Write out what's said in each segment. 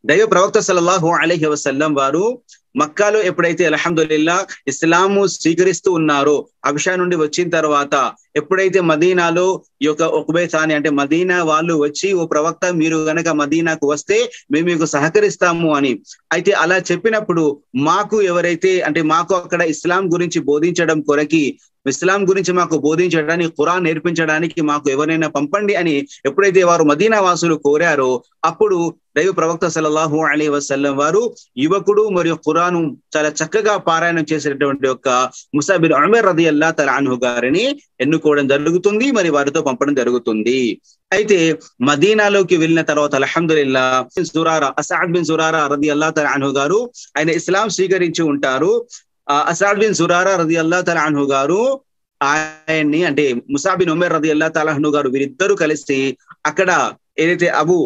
దైవ ప్రవక్త సల్లల్లాహు అలైహి వసల్లం వారు మక్కాలో ఎప్పుడైతే అల్హమ్దుల్లా ఇస్లాము స్వీకరిస్తూ ఉన్నారో అభిషా నుండి వచ్చిన తర్వాత ఎప్పుడైతే మదీనాలో ఈ యొక్క ఒకబేసాని అంటే మదీనా వాళ్ళు వచ్చి ఓ ప్రవక్త మీరు గనక మదీనాకు వస్తే మేము మీకు సహకరిస్తాము అని అయితే అలా చెప్పినప్పుడు మాకు ఎవరైతే అంటే మాకు అక్కడ ఇస్లాం గురించి బోధించడం కొరకి ఇస్లాం గురించి మాకు బోధించడానికి ఖురాన్ నేర్పించడానికి మాకు ఎవరైనా పంపండి అని ఎప్పుడైతే వారు మదీనా వాసులు కోరారో అప్పుడు దైవ ప్రవక్త సల్లల్లాహు అలీ వసల్లం వారు యువకుడు మరియు ఖురాను చాలా చక్కగా పారాయణం చేసినటువంటి యొక్క ముసాబిన్ అమర్ రది అల్లా తల అన్హు గారిని ఎన్నుకోవడం జరుగుతుంది మరి వారితో పంపడం జరుగుతుంది అయితే మదీనాలోకి వెళ్ళిన తర్వాత అల్హమ్దుల్లా సురారా అసాద్ బిన్ సురారా రది అల్లా తల అన్హు గారు ఆయన ఇస్లాం స్వీకరించి ఉంటారు అసాద్ బిన్ సురారా రది అల్లా తల అన్హు గారు ఆయన్ని అంటే ముసాబిన్ ఉమర్ రది అల్లా తలహను గారు వీరిద్దరూ కలిసి అక్కడ ఏదైతే అబు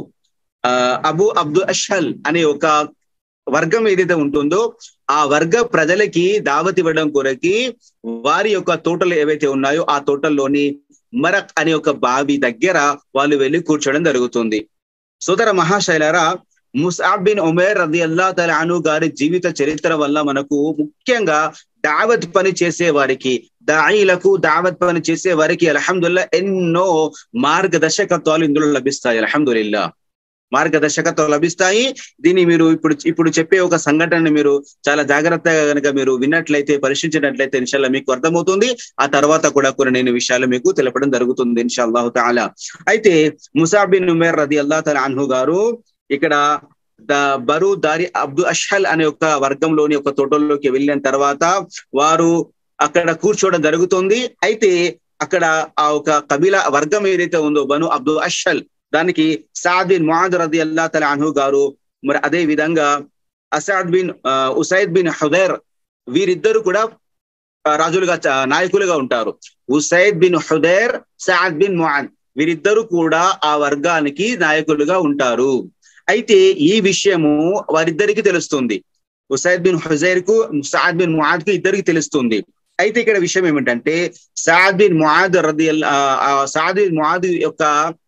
అబు అబ్దు అషల్ అనే ఒక వర్గం ఏదైతే ఉంటుందో ఆ వర్గ ప్రజలకి దావత్ ఇవ్వడం కొరకి వారి యొక్క తోటలు ఏవైతే ఉన్నాయో ఆ తోటల్లోని మరక్ అనే ఒక బావి దగ్గర వాళ్ళు వెళ్ళి కూర్చోవడం జరుగుతుంది సోదర మహాశైలరా ముసాబ్ బిన్ ఉమేర్ రది అల్లా తల అను గారి జీవిత చరిత్ర వల్ల మనకు ముఖ్యంగా దావత్ పని చేసే వారికి దాయిలకు దావత్ పని చేసే వారికి అల్హమ్దుల్లా ఎన్నో మార్గదర్శకత్వాలు ఇందులో లభిస్తాయి అల్హమ్దుల్లా మార్గదర్శకత్వం లభిస్తాయి దీన్ని మీరు ఇప్పుడు ఇప్పుడు చెప్పే ఒక సంఘటనని మీరు చాలా జాగ్రత్తగా కనుక మీరు విన్నట్లయితే పరిశీలించినట్లయితే ఇన్షాల్లా మీకు అర్థమవుతుంది ఆ తర్వాత కూడా కొన్ని నేను విషయాలు మీకు తెలపడం జరుగుతుంది ఇన్షాల్లాహు తాలా అయితే ముసాబిన్ ఉమేర్ రది అల్లా తల అన్హు గారు ఇక్కడ ద బరు దారి అబ్దు అషల్ అనే ఒక వర్గంలోని ఒక తోటల్లోకి వెళ్ళిన తర్వాత వారు అక్కడ కూర్చోవడం జరుగుతుంది అయితే అక్కడ ఆ ఒక కబీలా వర్గం ఏదైతే ఉందో బను అబ్దు అషల్ దానికి సాద్ బిన్ ముఆద్ రది అల్లా తల అన్హు గారు మరి అదే విధంగా Asad bin Usaid bin Hudair వీరిద్దరు కూడా రాజులుగా నాయకులుగా ఉంటారు Usaid bin Hudair Saad bin Muadh వీరిద్దరు కూడా ఆ వర్గానికి నాయకులుగా ఉంటారు అయితే ఈ విషయము వారిద్దరికి తెలుస్తుంది ఉసైద్ బిన్ హుజైర్ కు సాద్ బిన్ ముఆద్ కు ఇద్దరికి తెలుస్తుంది అయితే ఇక్కడ విషయం ఏమిటంటే సాద్ బిన్ ముఆద్ రది సాద్ బిన్ ముఆద్ యొక్క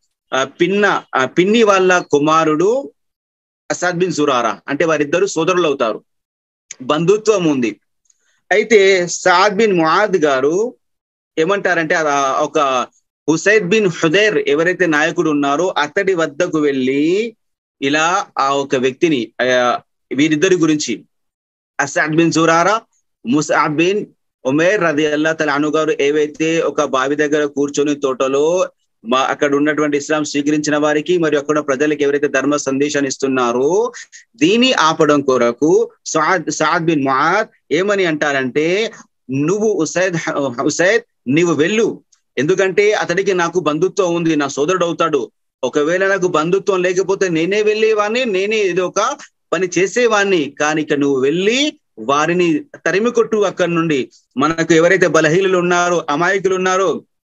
పిన్న పిన్ని వాళ్ళ కుమారుడు అసాద్ బిన్ సురారా అంటే వారిద్దరు సోదరులు అవుతారు బంధుత్వం ఉంది అయితే సాద్ బిన్ ముఆద్ గారు ఏమంటారంటే ఒక హుసైద్ బిన్ హుదైర్ ఎవరైతే నాయకుడు ఉన్నారో అతడి వద్దకు వెళ్ళి ఇలా ఆ ఒక వ్యక్తిని వీరిద్దరి గురించి Asad bin Zurara Musab bin Umair రది అల్లా తల అనుగారు ఏవైతే ఒక బావి దగ్గర కూర్చొని తోటలో మా అక్కడ ఉన్నటువంటి ఇస్లాం స్వీకరించిన వారికి మరియు అక్కడ ప్రజలకు ఎవరైతే ధర్మ సందేశాన్ని ఇస్తున్నారో దీని ఆపడం కొరకు సాద్ సాద్ బిన్ ముఆద్ ఏమని అంటారంటే నువ్వు ఉసైద్ ఉసైద్ నీవు వెళ్ళు ఎందుకంటే అతడికి నాకు బంధుత్వం ఉంది నా సోదరుడు అవుతాడు ఒకవేళ నాకు బంధుత్వం లేకపోతే నేనే వెళ్ళేవాడిని నేనే ఏదో ఒక పని చేసేవాడిని కానీ ఇక నువ్వు వెళ్ళి వారిని తరిమి కొట్టు అక్కడి నుండి మనకు ఎవరైతే బలహీనులు ఉన్నారో అమాయకులు ఉన్నారో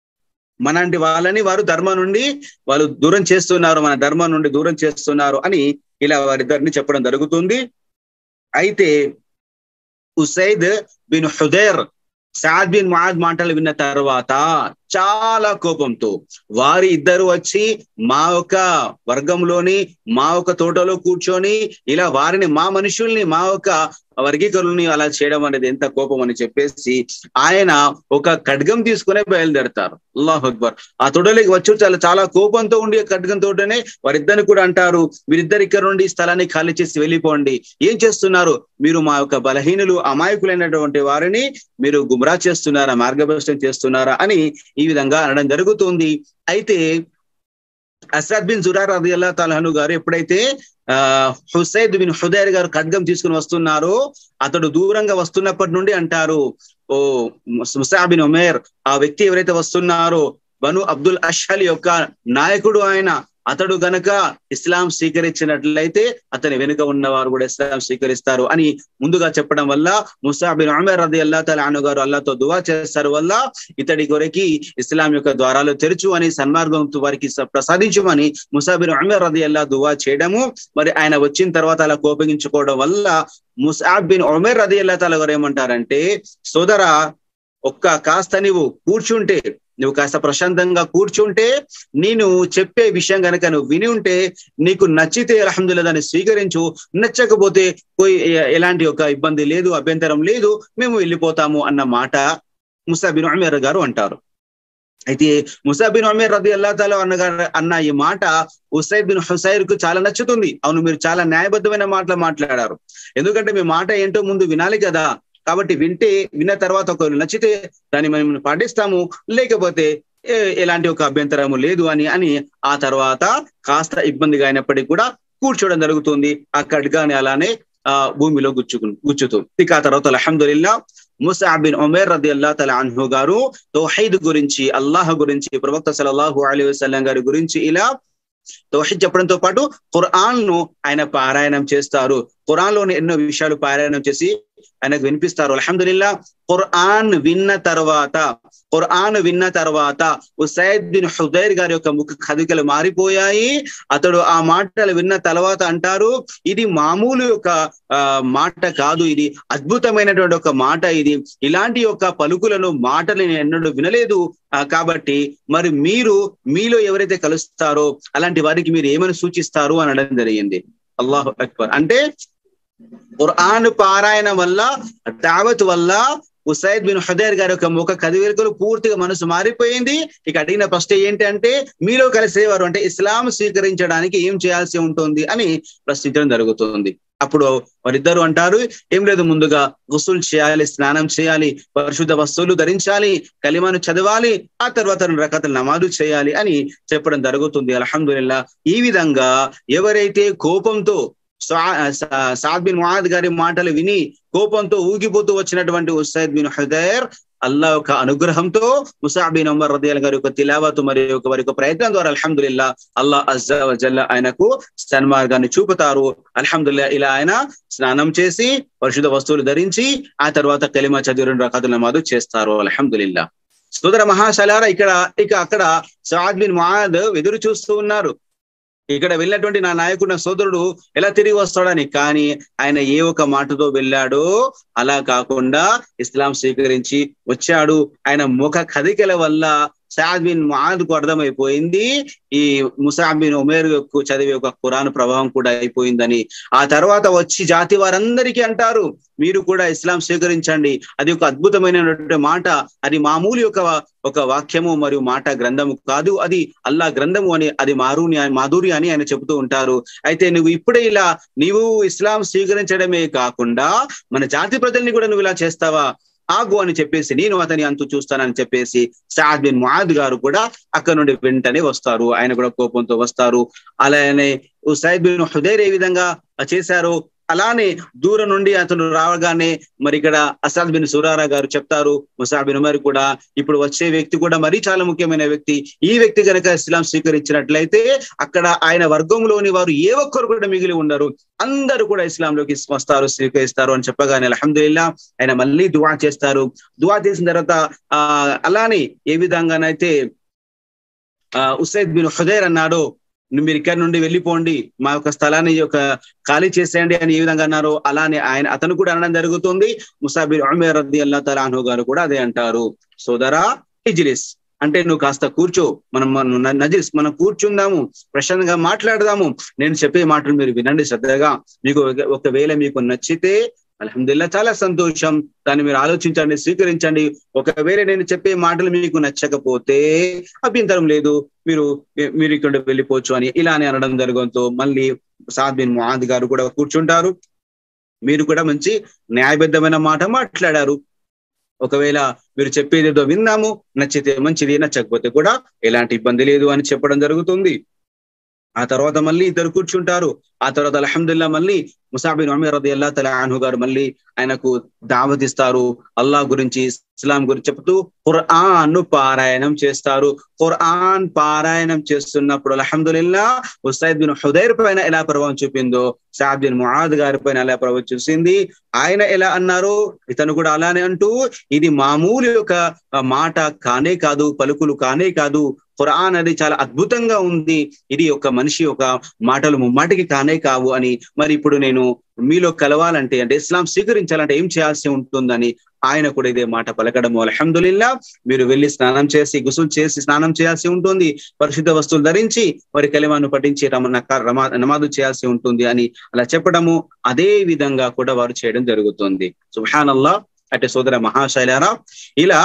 మనంటి వాళ్ళని వారు ధర్మం నుండి వాళ్ళు దూరం చేస్తున్నారు మన ధర్మం నుండి దూరం చేస్తున్నారు అని ఇలా వారిద్దరిని చెప్పడం జరుగుతుంది అయితే Usaid bin Hudair Saad bin Muadh మాటలు విన్న తర్వాత చాలా కోపంతో వారి ఇద్దరు వచ్చి మా యొక్క వర్గంలోని మా యొక్క తోటలో కూర్చొని ఇలా వారిని మా మనుషుల్ని మా యొక్క వర్గీకరుల్ని అలా చేయడం అనేది ఎంత కోపం అని చెప్పేసి ఆయన ఒక ఖడ్గం తీసుకునే బయలుదేరతారు అల్లాహ్ అక్బర్ ఆ తోటలోకి వచ్చి చాలా చాలా కోపంతో ఉండి ఖడ్గం తోటనే వారిద్దరిని కూడా అంటారు మీరిద్దరు ఇక్కడ నుండి స్థలాన్ని ఖాళీ చేసి వెళ్ళిపోండి ఏం చేస్తున్నారు మీరు మా యొక్క బలహీనులు అమాయకులైనటువంటి వారిని మీరు గుమ్రా చేస్తున్నారా మార్గభ్రష్టం చేస్తున్నారా అని ఈ విధంగా అనడం జరుగుతుంది అయితే అసద్ బిన్ జురార్ రది అల్లా తలహను గారు ఎప్పుడైతే ఆ హుసైద్ బిన్ హుదైర్ గారు ఖడ్గం తీసుకుని వస్తున్నారో అతడు దూరంగా వస్తున్నప్పటి నుండి అంటారు ఓ ముసాబిన్ ఉమేర్ ఆ వ్యక్తి ఎవరైతే వస్తున్నారో బను అబ్దుల్ అషల్ యొక్క నాయకుడు ఆయన అతడు గనక ఇస్లాం స్వీకరించినట్లయితే అతని వెనుక ఉన్నవారు కూడా ఇస్లాం స్వీకరిస్తారు అని ముందుగా చెప్పడం వల్ల ముసాబిన్ ఉమర్ రది అల్లా తల గారు అల్లాతో దువా చేస్తారు వల్ల ఇతడి కొరకి ఇస్లాం యొక్క ద్వారాలు తెరుచు అని సన్మార్గంతో వారికి ప్రసాదించమని ముసాబిన్ ఉమర్ రది అల్లా దువా చేయడము మరి ఆయన వచ్చిన తర్వాత అలా కోపగించుకోవడం వల్ల ముసాబ్ బిన్ ఉమర్ రది అల్లా తల గారు ఏమంటారంటే సోదర ఒక్క కాస్త నీవు కూర్చుంటే నువ్వు కాస్త ప్రశాంతంగా కూర్చుంటే నేను చెప్పే విషయం కనుక నువ్వు విని ఉంటే నీకు నచ్చితే అల్హమ్దుల్లా దాన్ని స్వీకరించు నచ్చకపోతే పోయి ఎలాంటి ఒక ఇబ్బంది లేదు అభ్యంతరం లేదు మేము వెళ్ళిపోతాము అన్న మాట ముసాబిన్ ఉమేర్ గారు అంటారు అయితే ముసాబిన్ ఉమేర్ రది అల్లా తాలా అన్న అన్న ఈ మాట ఉసైద్ బిన్ హుసైర్ కు చాలా నచ్చుతుంది అవును మీరు చాలా న్యాయబద్ధమైన మాటలు మాట్లాడారు ఎందుకంటే మీ మాట ఏంటో ముందు వినాలి కదా కాబట్టి వింటే విన్న తర్వాత ఒకవేళ నచ్చితే దాన్ని మనం పాటిస్తాము లేకపోతే ఎలాంటి ఒక అభ్యంతరము లేదు అని అని ఆ తర్వాత కాస్త ఇబ్బందిగా అయినప్పటికీ కూడా కూర్చోవడం జరుగుతుంది అక్కడిగానే అలానే ఆ భూమిలో గుచ్చుకు గుచ్చుతూ ఇక ఆ తర్వాత అల్హమ్దుల్లా ముసాబిన్ ఉమేర్ రది అల్లా తల అన్హు గారు తోహైద్ గురించి అల్లాహ్ గురించి ప్రవక్త సలల్లాహు అలీ వసల్లం గారి గురించి ఇలా తోహిద్ చెప్పడంతో పాటు ఖురాన్ ను ఆయన పారాయణం చేస్తారు ఖురాన్ లోని ఎన్నో విషయాలు పారాయణం చేసి ఆయనకు వినిపిస్తారు అల్హమ్దుల్లా ఖురాన్ విన్న తర్వాత ఖురాన్ విన్న తర్వాత ఉసైద్ బిన్ హుదైర్ గారి యొక్క ముఖ కదికలు మారిపోయాయి అతడు ఆ మాటలు విన్న తర్వాత అంటారు ఇది మామూలు యొక్క మాట కాదు ఇది అద్భుతమైనటువంటి ఒక మాట ఇది ఇలాంటి యొక్క పలుకులను మాటలు నేను ఎన్నడూ వినలేదు కాబట్టి మరి మీరు మీలో ఎవరైతే కలుస్తారో అలాంటి వారికి మీరు ఏమని సూచిస్తారు అనడం జరిగింది అల్లాహు అక్బర్ అంటే ఖురాన్ పారాయణ వల్ల దావత్ వల్ల ఉసైద్ బిన్ హుదైర్ గారి యొక్క ముఖ కదివేరుకలు పూర్తిగా మనసు మారిపోయింది ఇక అడిగిన ప్రశ్న ఏంటంటే మీలో కలిసేవారు అంటే ఇస్లాం స్వీకరించడానికి ఏం చేయాల్సి ఉంటుంది అని ప్రశ్నించడం జరుగుతుంది అప్పుడు వారిద్దరు అంటారు ఏం లేదు ముందుగా గుసులు చేయాలి స్నానం చేయాలి పరిశుద్ధ వస్తువులు ధరించాలి కలిమాను చదవాలి ఆ తర్వాత రెండు రకాల నమాజు చేయాలి అని చెప్పడం జరుగుతుంది అల్హమ్దుల్లా ఈ విధంగా ఎవరైతే కోపంతో సాద్ బిన్ ముహాద్ గారి మాటలు విని కోపంతో ఊగిపోతూ వచ్చినటువంటి ఉసైద్ బిన్ హుదైర్ అల్లా యొక్క అనుగ్రహంతో ముసాబిన్ ఉమర్ రదియాల్ గారి యొక్క తిలావతు మరియు యొక్క వారి యొక్క ప్రయత్నం ద్వారా అల్హమ్దుల్లా అల్లా అజ్జా జల్ల ఆయనకు సన్మార్గాన్ని చూపుతారు అల్హమ్దుల్లా ఇలా ఆయన స్నానం చేసి పరిశుద్ధ వస్తువులు ధరించి ఆ తర్వాత కలిమా చదివి రెండు రకాల నమాదు చేస్తారు అల్హమ్దుల్లా సోదర మహాశలారా ఇక్కడ ఇక అక్కడ సాద్ బిన్ ముహాద్ ఎదురు చూస్తూ ఉన్నారు ఇక్కడ వెళ్ళినటువంటి నా నాయకుడు నా సోదరుడు ఎలా తిరిగి వస్తాడని కానీ ఆయన ఏ ఒక మాటతో వెళ్ళాడో అలా కాకుండా ఇస్లాం స్వీకరించి వచ్చాడు ఆయన ముఖ కదికల వల్ల సాద్ బిన్ కు అర్థమైపోయింది ఈ ముసాబ్ బిన్ ఉమేర్ చదివే ఒక ఖురాన్ ప్రభావం కూడా అయిపోయిందని ఆ తర్వాత వచ్చి జాతి వారందరికీ అంటారు మీరు కూడా ఇస్లాం స్వీకరించండి అది ఒక అద్భుతమైనటువంటి మాట అది మామూలు యొక్క ఒక వాక్యము మరియు మాట గ్రంథము కాదు అది అల్లా గ్రంథము అని అది మారుని మాధురి అని ఆయన చెబుతూ ఉంటారు అయితే నువ్వు ఇప్పుడే ఇలా నీవు ఇస్లాం స్వీకరించడమే కాకుండా మన జాతి ప్రజల్ని కూడా నువ్వు ఇలా చేస్తావా ఆగు అని చెప్పేసి నేను అతని అంతు చూస్తానని చెప్పేసి సాద్ బిన్ ముఆద్ గారు కూడా అక్కడ నుండి వెంటనే వస్తారు ఆయన కూడా కోపంతో వస్తారు అలానే సైద్ బిన్ హుదైర్ ఏ విధంగా చేశారు అలానే దూరం నుండి అతను రావగానే మరి ఇక్కడ అసాద్ బిన్ సురారా గారు చెప్తారు ముసాబిన్ ఉమర్ కూడా ఇప్పుడు వచ్చే వ్యక్తి కూడా మరీ చాలా ముఖ్యమైన వ్యక్తి ఈ వ్యక్తి కనుక ఇస్లాం స్వీకరించినట్లయితే అక్కడ ఆయన వర్గంలోని వారు ఏ ఒక్కరు కూడా మిగిలి ఉండరు అందరూ కూడా ఇస్లాంలోకి వస్తారు స్వీకరిస్తారు అని చెప్పగానే అల్హమ్దుల్లా ఆయన మళ్ళీ దువా చేస్తారు దువా చేసిన తర్వాత ఆ అలానే ఏ విధంగానైతే ఆ ఉసైద్ బిన్ హుదైర్ అన్నాడు మీరు ఇక్కడ నుండి వెళ్ళిపోండి మా యొక్క స్థలాన్ని యొక్క ఖాళీ చేసేయండి అని ఏ విధంగా అన్నారు అలానే ఆయన అతను కూడా అనడం జరుగుతుంది ముసాబిర్ ఉమేర్ రద్ది అల్లా తలాను గారు కూడా అదే అంటారు సోదరా ఇజ్లిస్ అంటే నువ్వు కాస్త కూర్చో మనం నజిస్ మనం కూర్చుందాము ప్రశాంతంగా మాట్లాడదాము నేను చెప్పే మాటలు మీరు వినండి శ్రద్ధగా మీకు ఒకవేళ మీకు నచ్చితే అల్హమ్దుల్లా చాలా సంతోషం దాన్ని మీరు ఆలోచించండి స్వీకరించండి ఒకవేళ నేను చెప్పే మాటలు మీకు నచ్చకపోతే అభ్యంతరం లేదు మీరు మీరు ఇక్కడ వెళ్ళిపోవచ్చు అని ఇలానే అనడం జరగడంతో మళ్ళీ సాద్ బిన్ ముహాద్ గారు కూడా కూర్చుంటారు మీరు కూడా మంచి న్యాయబద్ధమైన మాట మాట్లాడారు ఒకవేళ మీరు చెప్పేది ఏదో విన్నాము నచ్చితే మంచిది నచ్చకపోతే కూడా ఎలాంటి ఇబ్బంది లేదు అని చెప్పడం జరుగుతుంది ఆ తర్వాత మళ్ళీ ఇద్దరు కూర్చుంటారు ఆ తర్వాత అల్హమ్దుల్లా మళ్ళీ ముసాబిన్ ఉమర్ రది అల్లా తల అన్హు గారు మళ్ళీ ఆయనకు దావత్ ఇస్తారు అల్లా గురించి ఇస్లాం గురించి చెప్తూ ఖుర్ఆన్ ను పారాయణం చేస్తారు ఖుర్ఆన్ పారాయణం చేస్తున్నప్పుడు అల్హమ్దుల్లా ఉసైద్ బిన్ హుదైర్ పైన ఎలా ప్రభావం చూపిందో సాద్ బిన్ ముఆద్ గారి పైన ఎలా ప్రభావం చూసింది ఆయన ఎలా అన్నారు ఇతను కూడా అలానే అంటూ ఇది మామూలు యొక్క మాట కానే కాదు పలుకులు కానే కాదు ఖురాన్ అది చాలా అద్భుతంగా ఉంది ఇది ఒక మనిషి ఒక మాటలు ముమ్మాటికి కానే కావు అని మరి ఇప్పుడు నేను మీలో కలవాలంటే అంటే ఇస్లాం స్వీకరించాలంటే ఏం చేయాల్సి ఉంటుందని ఆయన కూడా ఇదే మాట పలకడము అల్హమ్దుల్లా మీరు వెళ్ళి స్నానం చేసి గుసులు చేసి స్నానం చేయాల్సి ఉంటుంది పరిశుద్ధ వస్తువులు ధరించి మరి కలిమాను పఠించి రమ నమాజు చేయాల్సి ఉంటుంది అని అలా చెప్పడము అదే విధంగా కూడా వారు చేయడం జరుగుతుంది సుహానల్లా అంటే సోదర మహాశైలారా ఇలా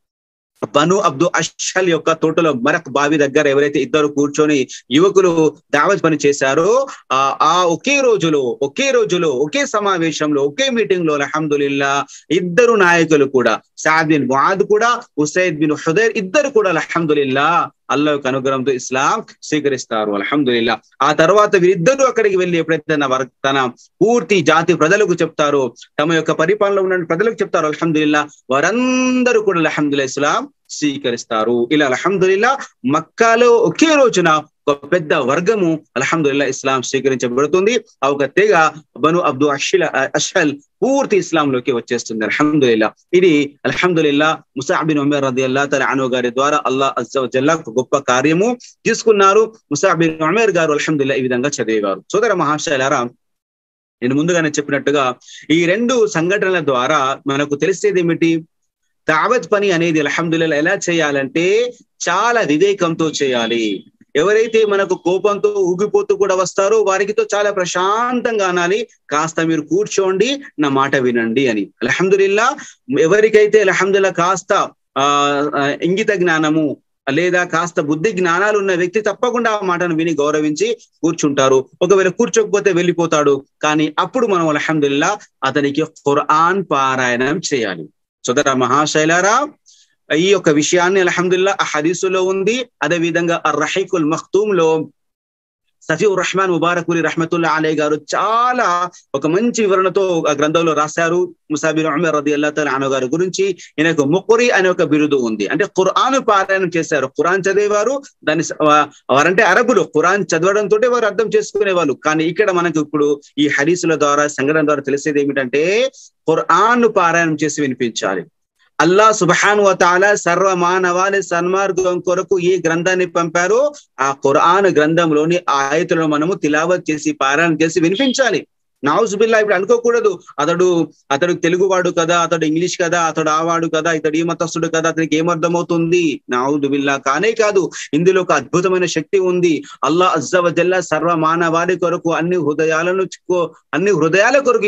బను అబ్దు అషల్ యొక్క తోటలో మరక్ బావి దగ్గర ఎవరైతే ఇద్దరు కూర్చొని యువకులు దావత్ పని చేశారో ఆ ఆ ఒకే రోజులో ఒకే రోజులో ఒకే సమావేశంలో ఒకే మీటింగ్ లో అల్హమ్దుల్లా ఇద్దరు నాయకులు కూడా సాద్ బిన్ ముఆద్ కూడా హుసైద్ బిన్ హుదైర్ ఇద్దరు కూడా అల్హమ్దుల్లా అల్లా యొక్క అనుగ్రహంతో ఇస్లాం స్వీకరిస్తారు అల్హమ్దుల్లా ఆ తర్వాత వీరిద్దరూ అక్కడికి వెళ్ళి ఎప్పుడైతే తన వర్ తన పూర్తి జాతి ప్రజలకు చెప్తారో తమ యొక్క పరిపాలనలో ఉన్న ప్రజలకు చెప్తారు అల్హమ్దుల్లా వారందరూ కూడా అల్హమ్దుల్లా ఇస్లాం స్వీకరిస్తారు ఇలా అల్హమ్దుల్లా మక్కాలో ఒకే రోజున ఒక పెద్ద వర్గము అల్హమ్దుల్లా ఇస్లాం స్వీకరించబడుతుంది ఆ ఒక తెగ బను అబ్దు అషిల్ అషల్ పూర్తి ఇస్లాంలోకి వచ్చేస్తుంది అల్హమ్దుల్లా ఇది అల్హమ్దుల్లా ముసాబిన్ ఉమర్ రది అల్లా తల అను గారి ద్వారా అల్లా అజ్జల్లా గొప్ప కార్యము తీసుకున్నారు ముసాబిన్ ఉమర్ గారు అల్హమ్దుల్లా ఈ విధంగా చదివేవారు సోదర మహాశైలారా నేను ముందుగానే చెప్పినట్టుగా ఈ రెండు సంఘటనల ద్వారా మనకు తెలిసేది ఏమిటి దావత్ పని అనేది అల్హమ్దుల్లా ఎలా చేయాలంటే చాలా వివేకంతో చేయాలి ఎవరైతే మనకు కోపంతో ఊగిపోతూ కూడా వస్తారో వారికితో చాలా ప్రశాంతంగా అనాలి కాస్త మీరు కూర్చోండి నా మాట వినండి అని అల్హమ్దుల్లా ఎవరికైతే అల్హమ్దుల్లా కాస్త ఆ ఇంగిత జ్ఞానము లేదా కాస్త బుద్ధి జ్ఞానాలు ఉన్న వ్యక్తి తప్పకుండా ఆ మాటను విని గౌరవించి కూర్చుంటారు ఒకవేళ కూర్చోకపోతే వెళ్ళిపోతాడు కానీ అప్పుడు మనం అల్హమ్దుల్లా అతనికి ఖురాన్ పారాయణం చేయాలి సోదర మహాశైలారా ఈ యొక్క విషయాన్ని అల్హమ్దుల్లా ఆ హదీసులో ఉంది అదే విధంగా అర్ రహీకుల్ మఖ్తూమ్ లో సఫీర్ రహమాన్ ముబారకులి రహమతుల్లా అలే గారు చాలా ఒక మంచి వివరణతో ఆ గ్రంథంలో రాశారు ముసాబిర్ ఉమర్ రది అల్లా అను గారి గురించి ఈయనకు ముకురి అనే ఒక బిరుదు ఉంది అంటే ఖురాన్ పారాయణం చేశారు ఖురాన్ చదివేవారు దాని వారంటే అరబులు ఖురాన్ చదవడం తోటే వారు అర్థం చేసుకునేవాళ్ళు కానీ ఇక్కడ మనకు ఇప్పుడు ఈ హదీసుల ద్వారా సంఘటన ద్వారా తెలిసేది ఏమిటంటే ఖురాన్ పారాయణం చేసి వినిపించాలి అల్లా సుబహాన్ వతాల సర్వ మానవాళి సన్మార్గం కొరకు ఈ గ్రంథాన్ని పంపారు ఆ ఖురాన్ గ్రంథంలోని ఆయతులను మనము తిలావత్ చేసి పారాయణ చేసి వినిపించాలి నావుజుబిల్లా ఇప్పుడు అనుకోకూడదు అతడు అతడు తెలుగువాడు కదా అతడు ఇంగ్లీష్ కదా అతడు ఆవాడు కదా ఇతడు ఈ మతస్థుడు కదా అతనికి ఏమర్థమవుతుంది నావుజుబిల్లా కానే కాదు ఇందులో ఒక అద్భుతమైన శక్తి ఉంది అల్లా అజ్జవజల్లా సర్వ మానవాళి కొరకు అన్ని హృదయాలను అన్ని హృదయాల కొరకు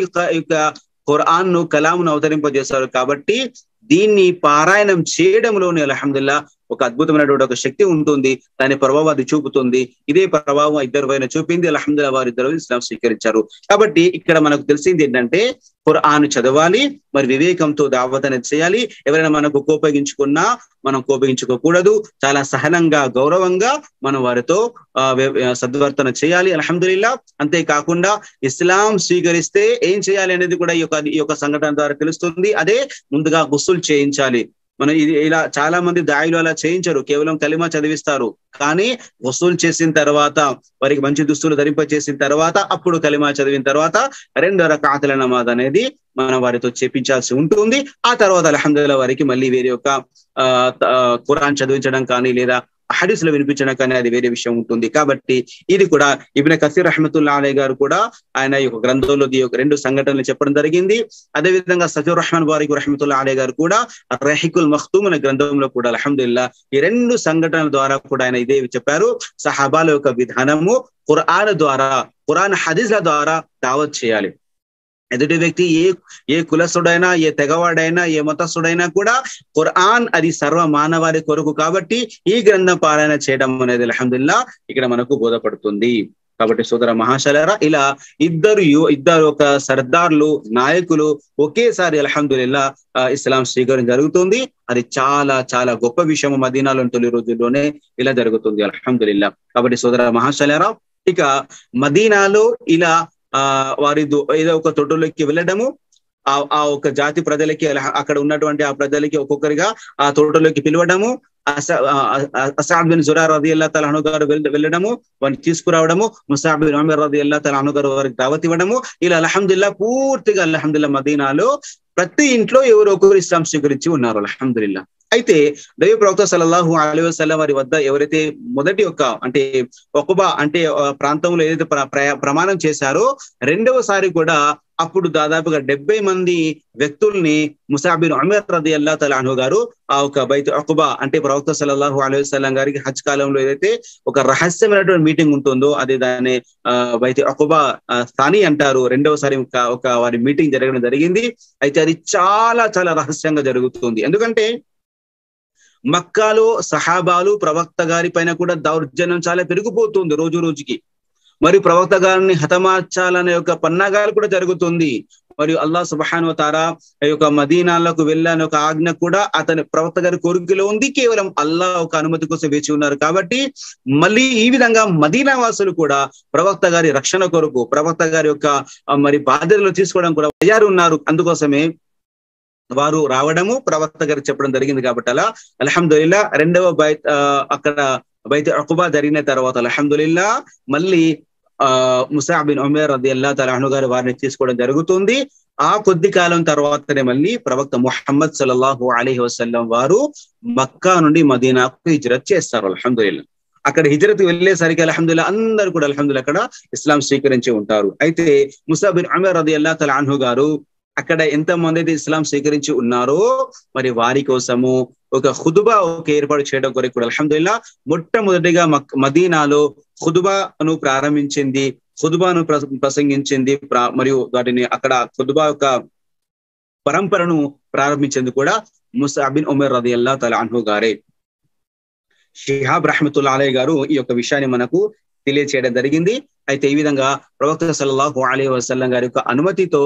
ఖురాన్ ను కలామును అవతరింపజేశారు కాబట్టి దీన్ని పారాయణం చేయడంలోనే అలహమ్దుల్లా ఒక అద్భుతమైనటువంటి ఒక శక్తి ఉంటుంది దాని ప్రభావం అది చూపుతుంది ఇదే ప్రభావం ఇద్దరు పైన చూపింది అలహమ్దుల్లా వారు ఇద్దరు ఇస్లాం స్వీకరించారు కాబట్టి ఇక్కడ మనకు తెలిసింది ఏంటంటే ఖురాన్ చదవాలి మరి వివేకంతో దావత్ అనేది చేయాలి ఎవరైనా మనకు కోపగించుకున్నా మనం కోపగించుకోకూడదు చాలా సహనంగా గౌరవంగా మనం వారితో సద్వర్తన చేయాలి అల్హమ్దుల్లా అంతేకాకుండా ఇస్లాం స్వీకరిస్తే ఏం చేయాలి అనేది కూడా ఈ యొక్క ఈ యొక్క సంఘటన ద్వారా తెలుస్తుంది అదే ముందుగా గుస్సులు చేయించాలి మనం ఇది ఇలా చాలా మంది దాయిలు అలా చేయించరు కేవలం కలిమా చదివిస్తారు కానీ వసూలు చేసిన తర్వాత వారికి మంచి దుస్తులు ధరింప చేసిన తర్వాత అప్పుడు కలిమా చదివిన తర్వాత రెండు రకాతల నమాజ్ అనేది మనం వారితో చేపించాల్సి ఉంటుంది ఆ తర్వాత అలహందుల్లా వారికి మళ్ళీ వేరే యొక్క ఖురాన్ చదివించడం కానీ లేదా హదీసులు వినిపించడం కానీ అది వేరే విషయం ఉంటుంది కాబట్టి ఇది కూడా ఇబిన కసీర్ రహమతుల్లా అలే గారు కూడా ఆయన యొక్క గ్రంథంలో ఈ యొక్క రెండు సంఘటనలు చెప్పడం జరిగింది అదేవిధంగా సఫీర్ రహమాన్ వారికి రహమతుల్లా అలే గారు కూడా రహికుల్ మఖ్తూమ్ అనే గ్రంథంలో కూడా అలహమ్దుల్లా ఈ రెండు సంఘటనల ద్వారా కూడా ఆయన ఇదే చెప్పారు సహాబాల యొక్క విధానము ఖురాన్ ద్వారా ఖురాన్ హదీస్ల ద్వారా దావత్ చేయాలి ఎదుటి వ్యక్తి ఏ ఏ కులస్తుడైనా ఏ తెగవాడైనా ఏ మతస్థుడైనా కూడా ఖురాన్ అది సర్వ మానవాళి కొరకు కాబట్టి ఈ గ్రంథం పారాయణ చేయడం అనేది అలహందుల్లా ఇక్కడ మనకు బోధపడుతుంది కాబట్టి సోదర మహాశలరా ఇలా ఇద్దరు ఇద్దరు ఒక సర్దార్లు నాయకులు ఒకేసారి అల్హమ్దుల్లా ఇస్లాం స్వీకరణ జరుగుతుంది అది చాలా చాలా గొప్ప విషయం మదీనాలో తొలి రోజుల్లోనే ఇలా జరుగుతుంది అల్హమ్దుల్లా కాబట్టి సోదర మహాశలరా ఇక మదీనాలో ఇలా ఆ వారి ఏదో ఒక తొట్టులోకి వెళ్ళడము ఆ ఆ ఒక జాతి ప్రజలకి అక్కడ ఉన్నటువంటి ఆ ప్రజలకి ఒక్కొక్కరిగా ఆ తోటలోకి పిలవడము అసాద్ బిన్ జురార్ రది అల్లా తల అనుగారు వెళ్ళడము వారిని తీసుకురావడము ముసాబ్ బిన్ అమీర్ రది అల్లా తల అనుగారు వారికి దావత్ ఇవ్వడము ఇలా అల్హమ్దుల్లా పూర్తిగా అల్హమ్దుల్లా మదీనాలో ప్రతి ఇంట్లో ఎవరో ఒకరు ఇస్లాం స్వీకరించి ఉన్నారు అల్హమ్దుల్లా అయితే దైవ ప్రవక్త సల్లల్లాహు అలైహి వసల్లం వారి వద్ద ఎవరైతే మొదటి ఒక అంటే ఒకబా అంటే ప్రాంతంలో ఏదైతే ప్రమాణం చేశారో రెండవసారి కూడా అప్పుడు దాదాపుగా డెబ్బై మంది వ్యక్తుల్ని ముసాబిన్ అమీర్ రది అల్లా తలాను గారు ఆ ఒక బైత్ అకుబా అంటే ప్రవక్త సల్లల్లాహు అలైహి వసల్లం గారికి హజ్ కాలంలో ఏదైతే ఒక రహస్యమైనటువంటి మీటింగ్ ఉంటుందో అది దాన్ని బైత్ అకుబా స్థాని అంటారు రెండవసారి ఒక వారి మీటింగ్ జరగడం జరిగింది అయితే అది చాలా చాలా రహస్యంగా జరుగుతుంది ఎందుకంటే మక్కాలో సహాబాలు ప్రవక్త గారి పైన కూడా దౌర్జన్యం చాలా పెరిగిపోతుంది రోజు రోజుకి మరియు ప్రవక్త గారిని హతమార్చాలనే యొక్క పన్నాగాలు కూడా జరుగుతుంది మరియు అల్లా సుబహాను తారా యొక్క మదీనాలకు వెళ్ళాలని ఒక ఆజ్ఞ కూడా అతని ప్రవక్త గారి కోరికలో ఉంది కేవలం అల్లా ఒక అనుమతి కోసం వేచి ఉన్నారు కాబట్టి మళ్ళీ ఈ విధంగా మదీనా వాసులు కూడా ప్రవక్త గారి రక్షణ కొరకు ప్రవక్త గారి యొక్క మరి బాధ్యతలు తీసుకోవడం కూడా తయారు ఉన్నారు అందుకోసమే వారు రావడము ప్రవక్త గారు చెప్పడం జరిగింది కాబట్టి అలా అల్హమ్దుల్లా రెండవ బైత్ అక్కడ బైత్ అకుబా జరిగిన తర్వాత అల్హమ్దుల్లా మళ్ళీ ఆ ముసాబిన్ ఉమేర్ రది అల్లా తలాహను గారు వారిని తీసుకోవడం జరుగుతుంది ఆ కొద్ది కాలం తర్వాతనే మళ్ళీ ప్రవక్త ముహమ్మద్ సல்லாహు అలీహి వసల్లం వారు మక్కా నుండి మదీనాకు హిజ్రత్ చేస్తారు అల్హమ్దుల్లా అక్కడ హిజ్రత్ వెళ్ళేసరికి అల్హమ్దుల్లా అందరూ కూడా అల్హమ్దుల్లా అక్కడ ఇస్లాం స్వీకరించి ఉంటారు అయితే ముసాబిన్ ఉమేర్ రది అల్లా తలాహు గారు అక్కడ ఎంత మంది అయితే ఇస్లాం స్వీకరించి ఉన్నారో మరి వారి కోసము ఒక హుదుబా ఒక ఏర్పాటు చేయడం కొరకు కూడా అల్హమ్దుల్లా మొట్టమొదటిగా మదీనాలో హుదుబాను ప్రారంభించింది హుదుబాను ప్రసంగించింది మరియు వాటిని అక్కడ హుదుబా యొక్క పరంపరను ప్రారంభించింది కూడా ముసాబిన్ ఉమర్ రది అల్లా తల అన్హు గారే షిహాబ్ రహమతుల్లా అలే గారు ఈ యొక్క విషయాన్ని మనకు తెలియచేయడం జరిగింది అయితే ఈ విధంగా ప్రవక్త సల్లాహు అలీ వసల్లం గారి యొక్క అనుమతితో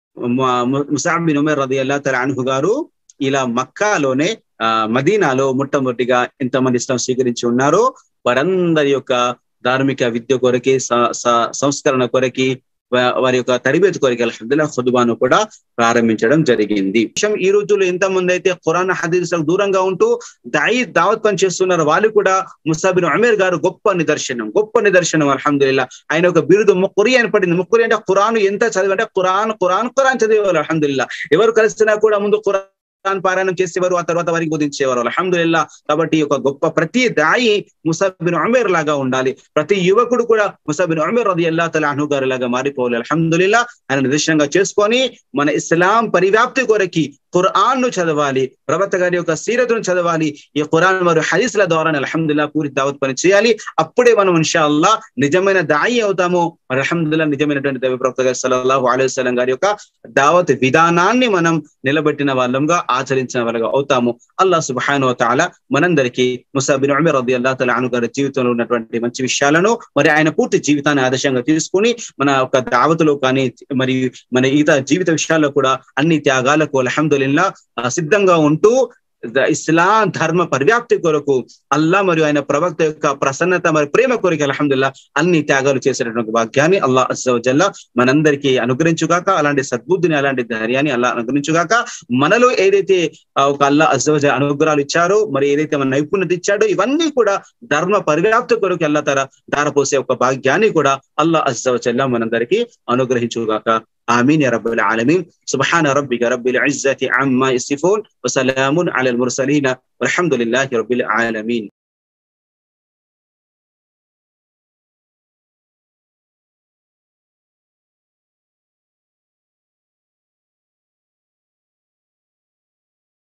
ముసాబిన్ ఉమర్ రది అల్లా తల అన్హు గారు ఇలా మక్కాలోనే ఆ మదీనాలో మొట్టమొదటిగా ఎంతమంది ఇస్లాం స్వీకరించి ఉన్నారో వారందరి యొక్క ధార్మిక విద్య కొరకి సంస్కరణ కొరకి వారి యొక్క తరబేతి కొరకి అల్హమ్దుల్లా ఖుద్బాను కూడా ప్రారంభించడం జరిగింది ఈ రోజుల్లో ఎంతమంది అయితే ఖురాన్ హదీస్లకు దూరంగా ఉంటూ దాయి దావత్ పని చేస్తున్నారు వాళ్ళు కూడా ముసాబిన్ అమీర్ గారు గొప్ప నిదర్శనం గొప్ప నిదర్శనం అల్హమ్దుల్లా ఆయన ఒక బిరుదు ముక్కురి అని పడింది ముక్కురి అంటే ఖురాన్ ఎంత చదివంటే ఖురాన్ ఖురాన్ ఖురాన్ చదివేవారు అల్హమ్దుల్లా ఎవరు కలిసినా కూడా ముందు ఖురాన్ ఖురాన్ పారాయణం చేసేవారు ఆ తర్వాత వారికి బోధించేవారు అల్హమ్దుల్లా కాబట్టి ఒక గొప్ప ప్రతి దాయి ముసాబిన్ అమీర్ లాగా ఉండాలి ప్రతి యువకుడు కూడా ముసాబిన్ అమీర్ రది అల్లా తల అను గారు లాగా మారిపోవాలి అల్హమ్దుల్లా ఆయన నిదర్శనంగా చేసుకొని మన ఇస్లాం పరివ్యాప్తి కొరకి ఖురాన్ ను చదవాలి ప్రవక్త గారి యొక్క సీరతును చదవాలి ఈ ఖురాన్ మరియు హదీస్ల ద్వారా అల్హమ్దుల్లా పూరి దావత్ పని చేయాలి అప్పుడే మనం ఇన్షా అల్లా నిజమైన దాయి అవుతాము మరి అల్హమ్దుల్లా నిజమైనటువంటి దైవ ప్రవక్త గారి సల్లల్లాహు అలైహి వసల్లం గారి యొక్క దావత్ విధానాన్ని మనం నిలబెట్టిన వాళ్ళంగా ఆచరించిన వాళ్ళగా అవుతాము అల్లా సుబహాను తాల మనందరికీ ముసాబిన్ ఉమర్ రది అల్లా తల అను గారి జీవితంలో ఉన్నటువంటి మంచి విషయాలను మరి ఆయన పూర్తి జీవితాన్ని ఆదర్శంగా తీసుకుని మన ఒక దావతులో కానీ మరి మన ఈత జీవిత విషయాల్లో కూడా అన్ని త్యాగాలకు అల్హమ్దుల్లా సిద్ధంగా ఉంటూ ఇస్లాం ధర్మ పరివ్యాప్తి కొరకు అల్లా మరియు ఆయన ప్రవక్త యొక్క ప్రసన్నత మరి ప్రేమ కొరకు అల్హమ్దుల్లా అన్ని త్యాగాలు చేసేటటువంటి భాగ్యాన్ని అల్లా అజ్జల్లా మనందరికీ అనుగ్రహించుగాక అలాంటి సద్బుద్ధిని అలాంటి ధైర్యాన్ని అల్లా అనుగ్రహించుగాక మనలో ఏదైతే ఒక అల్లా అజ్జవజ అనుగ్రహాలు ఇచ్చారో మరి ఏదైతే మన నైపుణ్యత ఇచ్చాడో ఇవన్నీ కూడా ధర్మ పరివ్యాప్తి కొరకు అల్లా తర దారపోసే ఒక భాగ్యాన్ని కూడా అల్లా అజ్జవజల్లా మనందరికీ అనుగ్రహించుగాక آمين يا رب العالمين سبحان ربك رب العزة عما يصفون وسلام على المرسلين والحمد لله رب العالمين